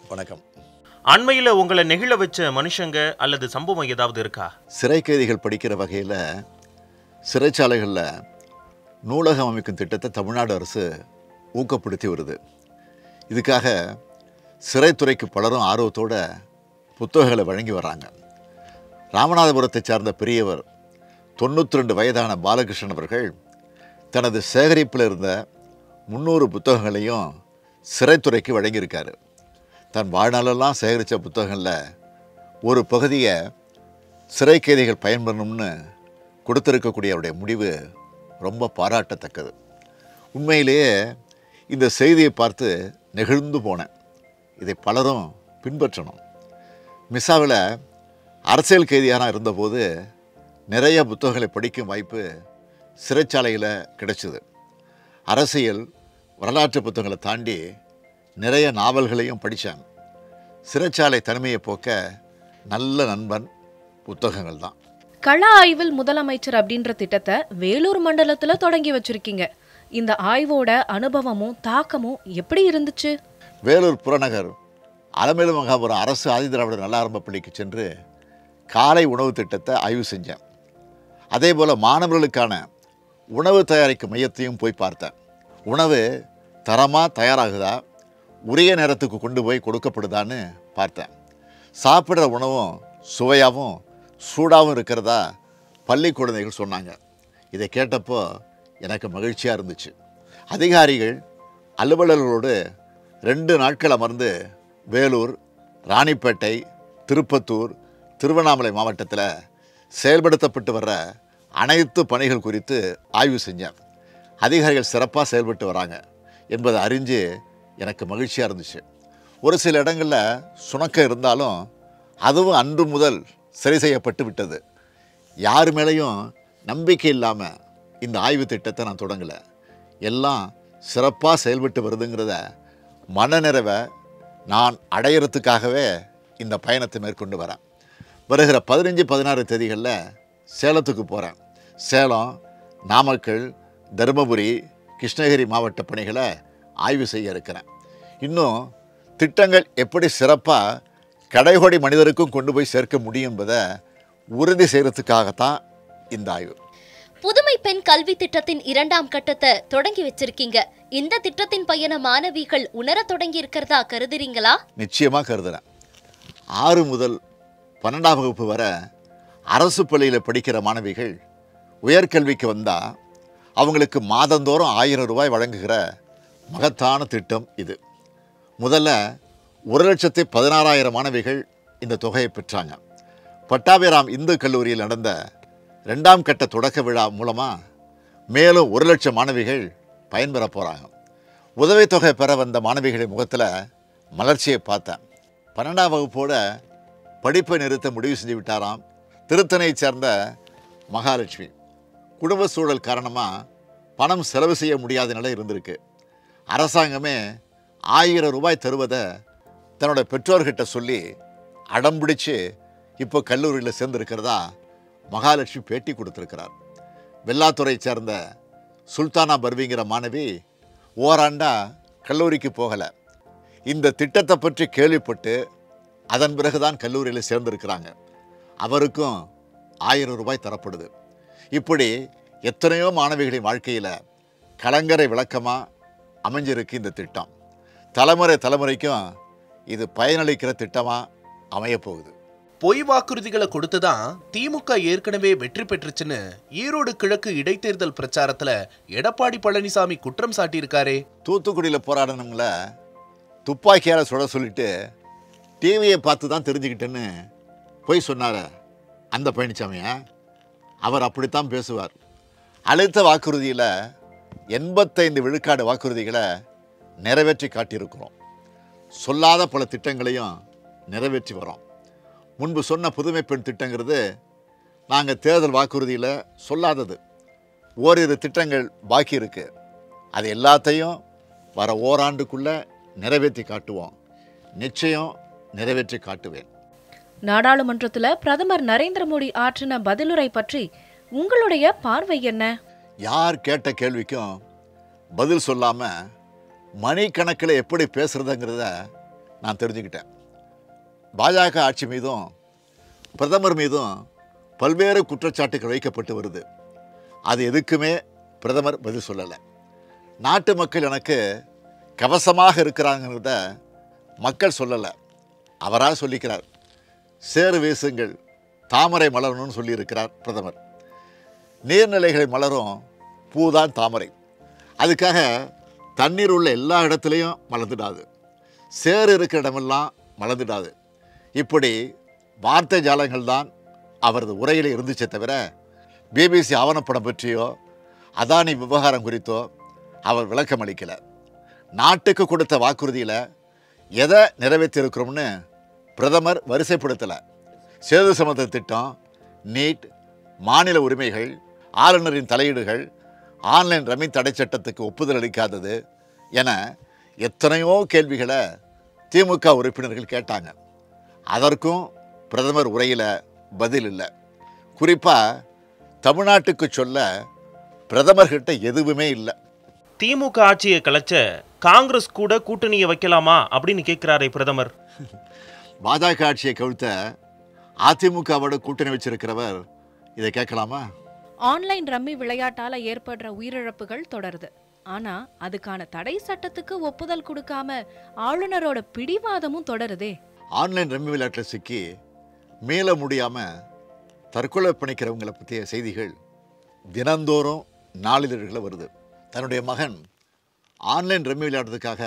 வணக்கம் அண்மையில உங்களை நெகிழ வச்ச மனுஷங்க அல்லது சம்பவம் ஏதாவது இருக்கா சிறை கைதிகள் படிக்கிற வகையில் சிறைச்சாலைகளில் நூலகம் அமைக்கும் திட்டத்தை தமிழ்நாடு அரசு ஊக்கப்படுத்தி வருது இதுக்காக சிறைத்துறைக்கு பலரும் ஆர்வத்தோட புத்தகங்களை வழங்கி வர்றாங்க ராமநாதபுரத்தை சார்ந்த பெரியவர் தொண்ணூற்றி ரெண்டு வயதான பாலகிருஷ்ணன் அவர்கள் தனது சேகரிப்பில் இருந்த முந்நூறு புத்தகங்களையும் சிறைத்துறைக்கு வழங்கியிருக்காரு தன் வாழ்நாளெல்லாம் சேகரித்த புத்தகங்களில் ஒரு பகுதியை சிறை கைதிகள் பயன்பெறணும்னு கொடுத்திருக்கக்கூடிய அவருடைய முடிவு ரொம்ப பாராட்டத்தக்கது உண்மையிலேயே இந்த செய்தியை பார்த்து நெகிழ்ந்து போனேன் இதை பலரும் பின்பற்றணும் மிசாவில் அரசியல் கைதியான இருந்தபோது நிறைய புத்தகங்களை படிக்கும் வாய்ப்பு சிறைச்சாலையில் கிடைச்சிது அரசியல் வரலாற்று புத்தகங்களை தாண்டி நிறைய நாவல்களையும் படித்தேன் சிறைச்சாலை தனிமையை போக்க நல்ல நண்பன் புத்தகங்கள் தான் கள ஆய்வில் முதலமைச்சர் அப்படின்ற திட்டத்தை வேலூர் மண்டலத்துல தொடங்கி வச்சிருக்கீங்க இந்த ஆய்வோட அனுபவமும் தாக்கமும் எப்படி இருந்துச்சு வேலூர் புறநகர் அலமேலு மகாபுரம் அரசு ஆதிதிராவிடர் நல்லாரம்ப பள்ளிக்கு சென்று காலை உணவு திட்டத்தை ஆய்வு செஞ்சேன் அதே போல் மாணவர்களுக்கான உணவு தயாரிக்கும் மையத்தையும் போய் பார்த்தேன் உணவு தரமாக தயாராகுதா உரிய நேரத்துக்கு கொண்டு போய் கொடுக்கப்படுதான்னு பார்த்தேன் சாப்பிட்ற உணவும் சுவையாகவும் சூடாகவும் இருக்கிறதா பள்ளி குழந்தைகள் சொன்னாங்க இதை கேட்டப்போ எனக்கு மகிழ்ச்சியாக இருந்துச்சு அதிகாரிகள் அலுவலர்களோடு ரெண்டு நாட்கள் அமர்ந்து வேலூர் ராணிப்பேட்டை திருப்பத்தூர் திருவண்ணாமலை மாவட்டத்தில் செயல்படுத்தப்பட்டு வர்ற அனைத்து பணிகள் குறித்து ஆய்வு செஞ்சேன் அதிகாரிகள் சிறப்பாக செயல்பட்டு வராங்க என்பதை அறிஞ்சு எனக்கு மகிழ்ச்சியாக இருந்துச்சு ஒரு சில இடங்களில் சுணக்கம் இருந்தாலும் அதுவும் அன்று முதல் சரி செய்யப்பட்டு விட்டது யார் மேலேயும் நம்பிக்கை இல்லாமல் இந்த ஆய்வு திட்டத்தை நான் தொடங்கலை எல்லாம் சிறப்பாக செயல்பட்டு வருதுங்கிறத மனநிறைவை நான் அடையிறதுக்காகவே இந்த பயணத்தை மேற்கொண்டு வரேன் வருகிற பதினஞ்சு பதினாறு தேதிகளில் சேலத்துக்கு போகிறேன் சேலம் நாமக்கல் தருமபுரி கிருஷ்ணகிரி மாவட்ட பணிகளை ஆய்வு செய்ய இருக்கிறேன் இன்னும் திட்டங்கள் எப்படி சிறப்பாக கடைகோடி மனிதருக்கும் கொண்டு போய் சேர்க்க முடியும் என்பதை உறுதி செய்கிறதுக்காகத்தான் இந்த ஆய்வு புதுமை பெண் கல்வி திட்டத்தின் இரண்டாம் கட்டத்தை தொடங்கி வச்சிருக்கீங்க இந்த திட்டத்தின் பயன மாணவிகள் உணரத் தொடங்கி இருக்கிறதா கருதுறீங்களா நிச்சயமாக கருதுகிறேன் ஆறு முதல் பன்னெண்டாம் வகுப்பு வரை அரசு பள்ளியில் படிக்கிற மாணவிகள் உயர்கல்விக்கு வந்தால் அவங்களுக்கு மாதந்தோறும் ஆயிரம் ரூபாய் வழங்குகிற மகத்தான திட்டம் இது முதல்ல ஒரு லட்சத்தி பதினாறாயிரம் மாணவிகள் இந்த தொகையை பெற்றாங்க பட்டாபிராம் இந்து கல்லூரியில் நடந்த ரெண்டாம் கட்ட தொடக்க விழா மூலமாக மேலும் ஒரு லட்சம் மாணவிகள் பயன்பெற போகிறாங்க உதவித்தொகை பெற வந்த மாணவிகளின் முகத்தில் மலர்ச்சியை பார்த்தேன் பன்னெண்டாம் வகுப்போட படிப்பை நிறுத்த முடிவு செஞ்சு விட்டாராம் திருத்தணையைச் சேர்ந்த மகாலட்சுமி குடும்ப சூழல் காரணமாக பணம் செலவு செய்ய முடியாத நிலை இருந்திருக்கு அரசாங்கமே ஆயிரம் ரூபாய் தருவதை தன்னோட பெற்றோர்கிட்ட சொல்லி அடம்பிடிச்சு இப்போ கல்லூரியில் சேர்ந்திருக்கிறதா மகாலட்சுமி பேட்டி கொடுத்துருக்கிறார் வெள்ளாத்துறை சேர்ந்த சுல்தானா பர்விங்கிற மாணவி ஓராண்டா கல்லூரிக்கு போகலை இந்த திட்டத்தை பற்றி கேள்விப்பட்டு அதன் பிறகுதான் கல்லூரியில் சேர்ந்திருக்கிறாங்க அவருக்கும் ஆயிரம் ரூபாய் தரப்படுது இப்படி எத்தனையோ மாணவிகளின் வாழ்க்கையில் கலங்கரை விளக்கமாக அமைஞ்சிருக்கு இந்த திட்டம் தலைமுறை தலைமுறைக்கும் இது பயனளிக்கிற திட்டமாக அமையப் போகுது பொய் வாக்குறுதிகளை கொடுத்துதான் திமுக ஏற்கனவே வெற்றி பெற்றுச்சுன்னு ஈரோடு கிழக்கு இடைத்தேர்தல் பிரச்சாரத்துல எடப்பாடி பழனிசாமி குற்றம் சாட்டியிருக்காரே தூத்துக்குடியில் போராடினவங்கள துப்பாக்கியால் சுட சொல்லிட்டு டிவியை பார்த்து தான் தெரிஞ்சுக்கிட்டேன்னு போய் சொன்னார் அந்த பழனிசாமியா அவர் அப்படித்தான் பேசுவார் அழுத்த வாக்குறுதியில் எண்பத்தைந்து விழுக்காடு வாக்குறுதிகளை நிறைவேற்றி காட்டியிருக்கிறோம் சொல்லாத பல திட்டங்களையும் நிறைவேற்றி வரோம் முன்பு சொன்ன புதுமை பெண் திட்டங்கிறது நாங்கள் தேர்தல் வாக்குறுதியில் சொல்லாதது ஓரிரு திட்டங்கள் பாக்கி இருக்குது அது எல்லாத்தையும் வர ஓராண்டுக்குள்ளே நிறைவேற்றி காட்டுவோம் நிச்சயம் நிறைவேற்றி காட்டுவேன் நாடாளுமன்றத்துல பிரதமர் நரேந்திர மோடி ஆற்றின பதிலுரை பற்றி உங்களுடைய பார்வை என்ன யார் கேட்ட கேள்விக்கும் பதில் சொல்லாமல் மணிக்கணக்கில் எப்படி பேசுகிறதுங்கிறத நான் தெரிஞ்சுக்கிட்டேன் பாஜக ஆட்சி மீதும் பிரதமர் மீதும் பல்வேறு குற்றச்சாட்டுகள் வைக்கப்பட்டு வருது அது எதுக்குமே பிரதமர் பதில் சொல்லலை நாட்டு மக்கள் எனக்கு கவசமாக இருக்கிறாங்கிறத மக்கள் சொல்லலை அவராக சொல்லிக்கிறார் சேறு வீசுங்கள் தாமரை மலரணும்னு சொல்லியிருக்கிறார் பிரதமர் நீர்நிலைகளை மலரும் பூதான் தாமரை அதுக்காக தண்ணீர் உள்ள எல்லா இடத்துலையும் மலர்ந்துடாது சேறு இருக்கிற இடமெல்லாம் மலர்ந்துடாது இப்படி வார்த்தை ஜாலங்கள் தான் அவரது உரையில் இருந்துச்சே தவிர பிபிசி ஆவணப்படம் பற்றியோ அதானி விவகாரம் குறித்தோ அவர் விளக்கம் அளிக்கலை நாட்டுக்கு கொடுத்த வாக்குறுதியில் எதை நிறைவேற்றியிருக்கிறோம்னு பிரதமர் வரிசைப்படுத்தலை சேது சமுத்திர திட்டம் நீட் மாநில உரிமைகள் ஆளுநரின் தலையீடுகள் ஆன்லைன் ரம்மி தடை சட்டத்துக்கு ஒப்புதல் அளிக்காதது என எத்தனையோ கேள்விகளை திமுக உறுப்பினர்கள் கேட்டாங்க அதற்கும் பிரதமர் உரையில் பதில் இல்லை குறிப்பாக தமிழ்நாட்டுக்கு சொல்ல பிரதமர்கிட்ட எதுவுமே இல்லை திமுக ஆட்சியை கலைச்ச காங்கிரஸ் கூட கூட்டணியை வைக்கலாமா அப்படின்னு கேட்கிறாரே பிரதமர் பாஜக ஆட்சியை கவிழ்த்த அதிமுகவோட கூட்டணி வச்சிருக்கிறவர் இதை கேட்கலாமா ஆன்லைன் ரம்மி விளையாட்டால ஏற்படுற உயிரிழப்புகள் தொடருது ஆனா அதுக்கான தடை சட்டத்துக்கு ஒப்புதல் கொடுக்காம ஆளுநரோட பிடிவாதமும் தொடருதே ஆன்லைன் ரம்மி விளையாட்டில் சிக்கி மீள முடியாமல் தற்கொலை பண்ணிக்கிறவங்களை பற்றிய செய்திகள் தினந்தோறும் நாளிதழ்களில் வருது தன்னுடைய மகன் ஆன்லைன் ரம்மி விளையாடுறதுக்காக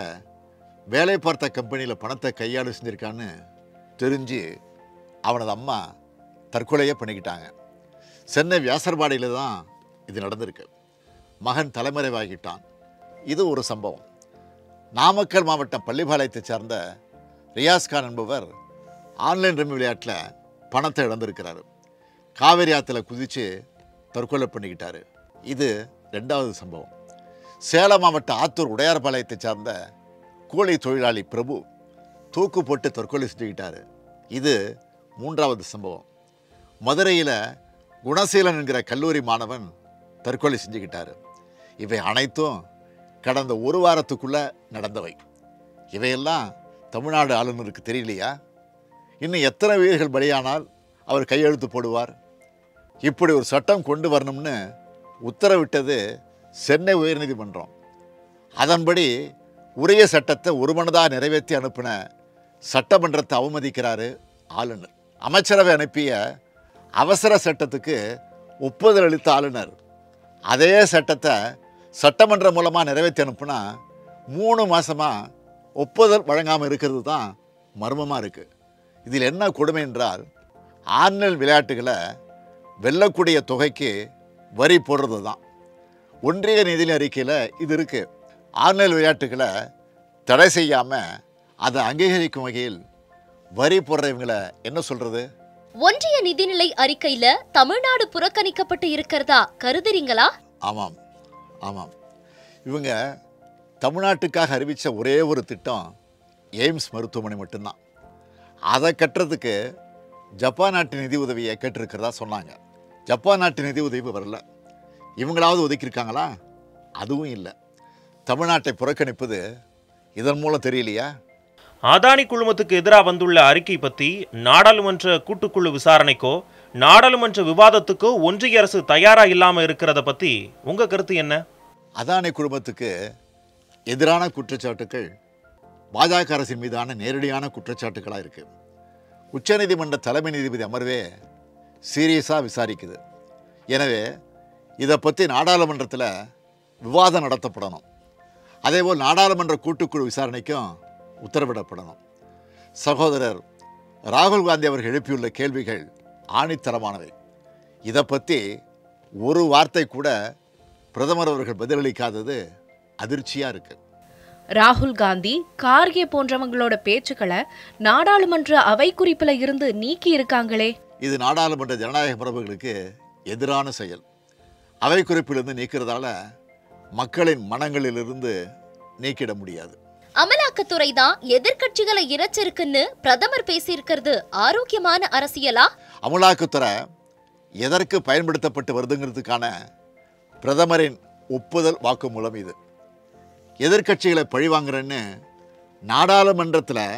வேலை பார்த்த கம்பெனியில் பணத்தை கையாளு செஞ்சுருக்கான்னு தெரிஞ்சு அவனது அம்மா தற்கொலையே பண்ணிக்கிட்டாங்க சென்னை வியாசர்பாடியில் தான் இது நடந்திருக்கு மகன் தலைமறைவாகிட்டான் இது ஒரு சம்பவம் நாமக்கல் மாவட்டம் பள்ளிப்பாளையத்தைச் சார்ந்த ரியாஸ் கான் என்பவர் ஆன்லைன் ரம்மி விளையாட்டில் பணத்தை இழந்திருக்கிறாரு காவேரி ஆற்றுல குதித்து தற்கொலை பண்ணிக்கிட்டாரு இது ரெண்டாவது சம்பவம் சேலம் மாவட்ட ஆத்தூர் உடையார்பாளையத்தை சார்ந்த கூலி தொழிலாளி பிரபு தூக்கு போட்டு தற்கொலை செஞ்சுக்கிட்டாரு இது மூன்றாவது சம்பவம் மதுரையில் குணசீலன் என்கிற கல்லூரி மாணவன் தற்கொலை செஞ்சுக்கிட்டாரு இவை அனைத்தும் கடந்த ஒரு வாரத்துக்குள்ளே நடந்தவை இவையெல்லாம் தமிழ்நாடு ஆளுநருக்கு தெரியலையா இன்னும் எத்தனை உயிர்கள் பலியானால் அவர் கையெழுத்து போடுவார் இப்படி ஒரு சட்டம் கொண்டு வரணும்னு உத்தரவிட்டது சென்னை உயர்நீதிமன்றம் அதன்படி உரிய சட்டத்தை ஒருமனதாக நிறைவேற்றி அனுப்பின சட்டமன்றத்தை அவமதிக்கிறாரு ஆளுநர் அமைச்சரவை அனுப்பிய அவசர சட்டத்துக்கு ஒப்புதல் அளித்த ஆளுநர் அதே சட்டத்தை சட்டமன்றம் மூலமாக நிறைவேற்றி அனுப்புனா மூணு மாதமாக ஒப்புதல் வழங்காமல் இருக்கிறது தான் மர்மமாக இருக்குது இதில் என்ன கொடுமை என்றால் ஆன்லைன் விளையாட்டுகளை வெல்லக்கூடிய தொகைக்கு வரி போடுறது தான் ஒன்றிய நிதி அறிக்கையில் இது இருக்குது ஆன்லைன் விளையாட்டுகளை தடை செய்யாமல் அதை அங்கீகரிக்கும் வகையில் வரி போடுறவங்களை என்ன சொல்கிறது ஒன்றிய நிதிநிலை அறிக்கையில தமிழ்நாடு புறக்கணிக்கப்பட்டு இருக்கிறதா கருதுறீங்களா ஆமாம் ஆமாம் இவங்க தமிழ்நாட்டுக்காக அறிவித்த ஒரே ஒரு திட்டம் எய்ம்ஸ் மருத்துவமனை மட்டும்தான் அதை கட்டுறதுக்கு ஜப்பான் நாட்டு நிதி உதவியை கேட்டிருக்கிறதா சொன்னாங்க ஜப்பான் நாட்டு நிதி உதவி வரல இவங்களாவது ஒதுக்கியிருக்காங்களா அதுவும் இல்லை தமிழ்நாட்டை புறக்கணிப்பது இதன் மூலம் தெரியலையா அதானி குழுமத்துக்கு எதிராக வந்துள்ள அறிக்கை பத்தி நாடாளுமன்ற கூட்டுக்குழு விசாரணைக்கோ நாடாளுமன்ற விவாதத்துக்கோ ஒன்றிய அரசு தயாரா இல்லாம இருக்கிறத பத்தி உங்க கருத்து என்ன அதானி குடும்பத்துக்கு எதிரான குற்றச்சாட்டுகள் பாஜக அரசின் மீதான நேரடியான குற்றச்சாட்டுகளாக இருக்கு உச்சநீதிமன்ற தலைமை நீதிபதி அமர்வே சீரியஸாக விசாரிக்குது எனவே இதை பற்றி நாடாளுமன்றத்தில் விவாதம் நடத்தப்படணும் அதேபோல் நாடாளுமன்ற கூட்டுக்குழு விசாரணைக்கும் உத்தரவிடப்படணும் சகோதரர் ராகுல் காந்தி அவர்கள் எழுப்பியுள்ள கேள்விகள் ஆணித்தரமானவை இதை பற்றி ஒரு வார்த்தை கூட பிரதமர் அவர்கள் பதிலளிக்காதது அதிர்ச்சியாக இருக்குது ராகுல் காந்தி கார்கே போன்றவங்களோட பேச்சுக்களை நாடாளுமன்ற அவை குறிப்புல இருந்து நீக்கி இருக்காங்களே இது நாடாளுமன்ற ஜனநாயக மரபுகளுக்கு எதிரான செயல் அவை குறிப்பிலிருந்து நீக்கிறதால மக்களின் மனங்களிலிருந்து நீக்கிட முடியாது அமலாக்கத்துறை தான் எதிர்க்கட்சிகளை இறைச்சிருக்குன்னு பிரதமர் பேசியிருக்கிறது ஆரோக்கியமான அரசியலா அமலாக்கத்துறை எதற்கு பயன்படுத்தப்பட்டு வருதுங்கிறதுக்கான பிரதமரின் ஒப்புதல் வாக்குமூலம் இது எதிர்க்கட்சிகளை பழிவாங்குறேன்னு நாடாளுமன்றத்தில்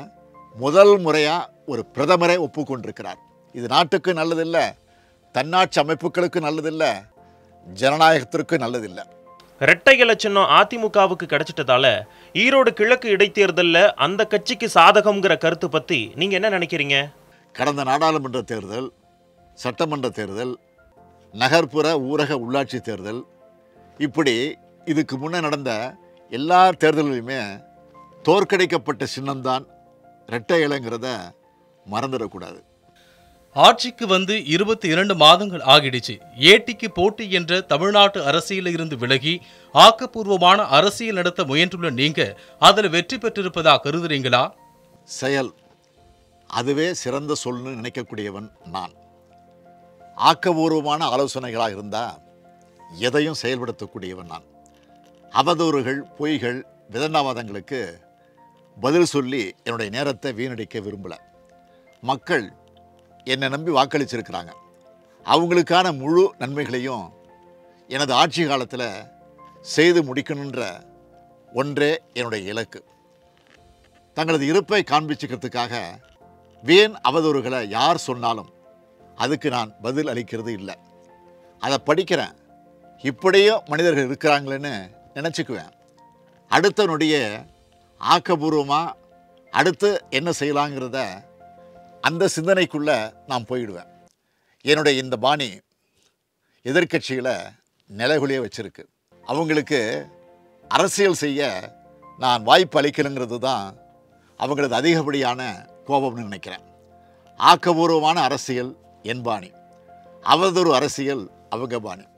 முதல் முறையாக ஒரு பிரதமரை ஒப்புக்கொண்டிருக்கிறார் இது நாட்டுக்கு நல்லதில்லை தன்னாட்சி அமைப்புகளுக்கு நல்லதில்லை ஜனநாயகத்திற்கு நல்லதில்லை இரட்டை இலை சின்னம் அதிமுகவுக்கு கிடைச்சிட்டதால ஈரோடு கிழக்கு இடைத்தேர்தல்ல அந்த கட்சிக்கு சாதகம்ங்கிற கருத்து பத்தி நீங்க என்ன நினைக்கிறீங்க கடந்த நாடாளுமன்ற தேர்தல் சட்டமன்ற தேர்தல் நகர்ப்புற ஊரக உள்ளாட்சி தேர்தல் இப்படி இதுக்கு முன்னே நடந்த எல்லா தேர்தல்களுமே தோற்கடிக்கப்பட்ட சின்னம்தான் இரட்டை இலைங்கிறத மறந்துடக்கூடாது ஆட்சிக்கு வந்து இருபத்தி இரண்டு மாதங்கள் ஆகிடுச்சு ஏட்டிக்கு போட்டி என்ற தமிழ்நாட்டு அரசியலில் இருந்து விலகி ஆக்கப்பூர்வமான அரசியல் நடத்த முயன்றுள்ள நீங்க அதுல வெற்றி பெற்றிருப்பதா கருதுறீங்களா செயல் அதுவே சிறந்த சொல்னு நினைக்கக்கூடியவன் நான் ஆக்கபூர்வமான ஆலோசனைகளாக இருந்தால் எதையும் செயல்படுத்தக்கூடியவன் நான் அவதூறுகள் பொய்கள் விதண்டாவாதங்களுக்கு பதில் சொல்லி என்னுடைய நேரத்தை வீணடிக்க விரும்பல மக்கள் என்னை நம்பி வாக்களிச்சிருக்கிறாங்க அவங்களுக்கான முழு நன்மைகளையும் எனது ஆட்சி காலத்தில் செய்து முடிக்கணுன்ற ஒன்றே என்னுடைய இலக்கு தங்களது இருப்பை காண்பிச்சுக்கிறதுக்காக வீண் அவதூறுகளை யார் சொன்னாலும் அதுக்கு நான் பதில் அளிக்கிறது இல்லை அதை படிக்கிறேன் இப்படியும் மனிதர்கள் இருக்கிறாங்களேன்னு நினச்சிக்குவேன் அடுத்தனுடைய ஆக்கபூர்வமாக அடுத்து என்ன செய்யலாங்கிறத அந்த சிந்தனைக்குள்ளே நான் போயிடுவேன் என்னுடைய இந்த பாணி எதிர்க்கட்சிகளை நிலைகுலிய வச்சிருக்கு அவங்களுக்கு அரசியல் செய்ய நான் வாய்ப்பு அளிக்கணுங்கிறது தான் அவங்களது அதிகப்படியான கோபம்னு நினைக்கிறேன் ஆக்கபூர்வமான அரசியல் என் பாணி அவதொரு அரசியல் அவங்க பாணி